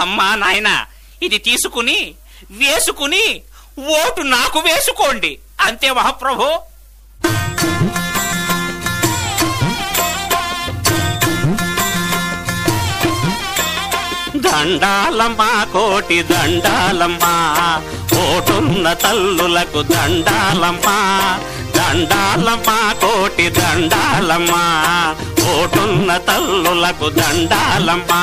అమ్మా నాయన ఇది తీసుకుని వేసుకుని ఓటు నాకు వేసుకోండి అంతే మహాప్రభు దండాలమ్మా కోటి దండాలమ్మా ఓటున్న తల్లులకు దండాలమ్మా దండాలమ్మా కోటి దండాలమ్మా ఓటున్న తల్లులకు దండాలమ్మా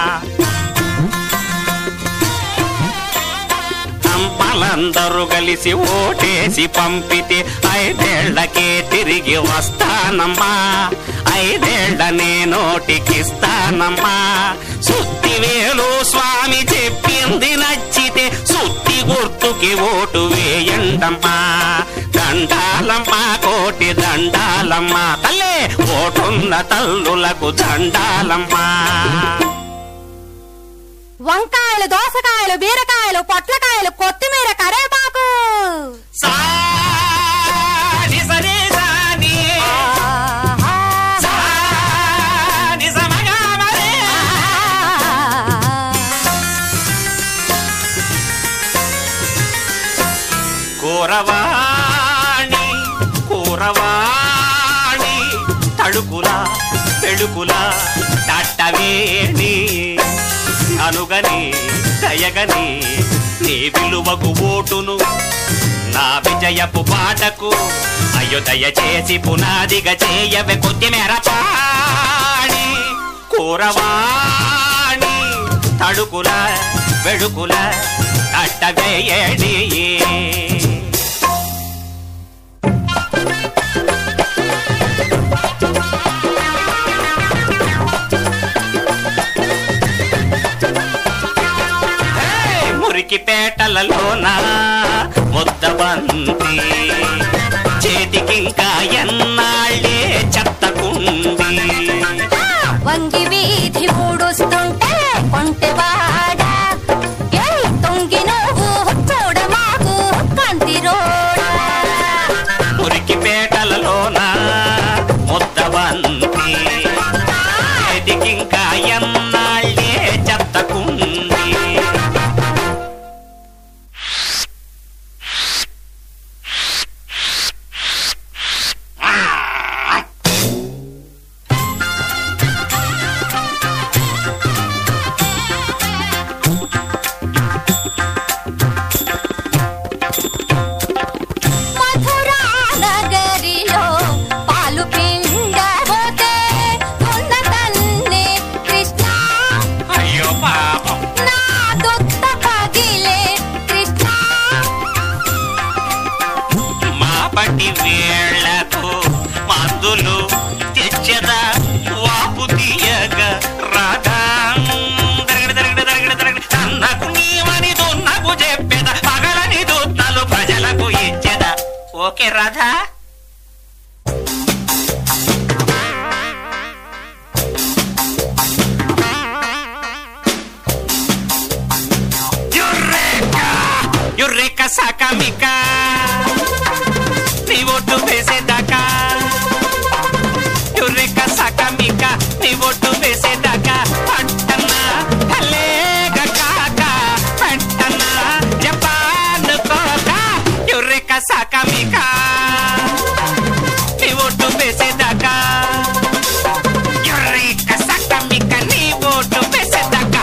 అమ్మలందరూ కలిసి ఓటేసి పంపితే ఐదేళ్లకే తిరిగి వస్తానమ్మా ఐదేళ్ల నోటికిస్తానమ్మా సుత్తి వేలు స్వామి చెప్పింది నచ్చితే సుత్తి గుర్తుకి ఓటు వేయండమ్మా దండాలమ్మా కోటి దండాలమ్మా తల్లే ఓటున్న తల్లులకు దండాలమ్మా వంకాయలు దోసకాయలు బీరకాయలు పొట్లకాయలు కొత్తిమీర కరేపాకు సాని సరి సాని సాని సమగా మరి. కూరవాణి కూరవాణి తడుకుల పెడుకుల తట్టవేణి అనుగని దయగని నీ విలువకు ఓటును నా విజయపు పాటకు అయ్యో దయచేసి పునాదిగా చేయవే కొద్దిమేర పాడి కూరవాణి తడుకుల వెడుకుల తట్టవేయడి మురికి పేటలలోన ముద్దబంతి చేతికింకా ఎన్నాళ్ళే చెత్తకుంది వంగి వీధి ఊడుస్తుంటే కొంటెవాడ ఏయ్ తొంగి నువ్వు చూడ మాకు కంది రోడా మురికి పేటలలోన ముద్దబంతి చేతికింకా ఎన్నాళ్ళే చెత్తకుంది మధురా నగరిలో పాలు పిండబోతే ఉన్న తన్నే కృష్ణ అయ్యో పాపం నా దొత్త పగిలే కృష్ణ మా పట్టి వేళ్లతో మందులు తెచ్చదా వాపు తీయగ రాధా దరగడ దరగడ దరగడ దరగడ అన్నకు నీవని దున్నకు చెప్పెద పగలని దున్నలు ప్రజలకు ఇచ్చెద ఓకే రాధా యుర్రేకా యుర్రేకా సాకామికా నీ ఓటు వేసేదాకా యుర్రేకా సాకామికా నీ ఓటు వేసేదాకా పట్టన్నా హలేగా కాక పట్టన్నా జపాన్ కోక యుర్రేకా సాకామికా నీ ఓటు వేసేదాకా యుర్రేకా సాకామికా నీ ఓటు వేసేదాకా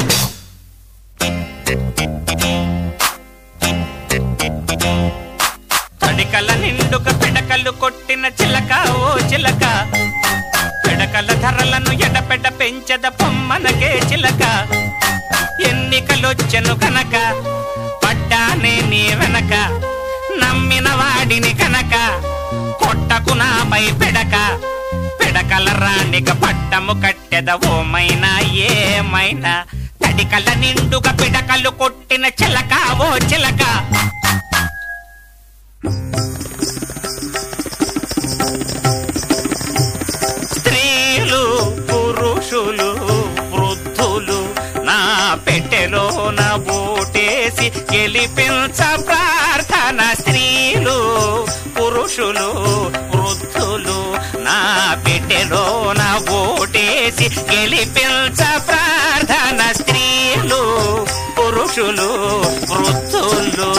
తడికల నిండుక పిడకలు కొట్టిన చిలక ఓ చిలక పిడకల ధరలను ఎడపెడ పెంచద పొమ్మనకే చిలక ఎన్నికలొచ్చెను కనుక పడ్డానే నీ వెనక నమ్మిన వాడిని కనుక కొట్టకు నాపై పిడక పిడకల రాణిక పట్టము కట్టెద ఓమైనా ఏమైనా తడికల నిండుగా పిడకలు కొట్టిన చిలక ఓ చిలక స్త్రీలు పురుషులు వృద్ధులు నా పెట్టెలో నా ఓటేసి గెలిపించ ప్రార్థన స్త్రీలు పురుషులు వృద్ధులు నా పెట్టెలో నా ఓటేసి గెలిపించ ప్రార్థన స్త్రీలు ఋషులు వృద్ధులు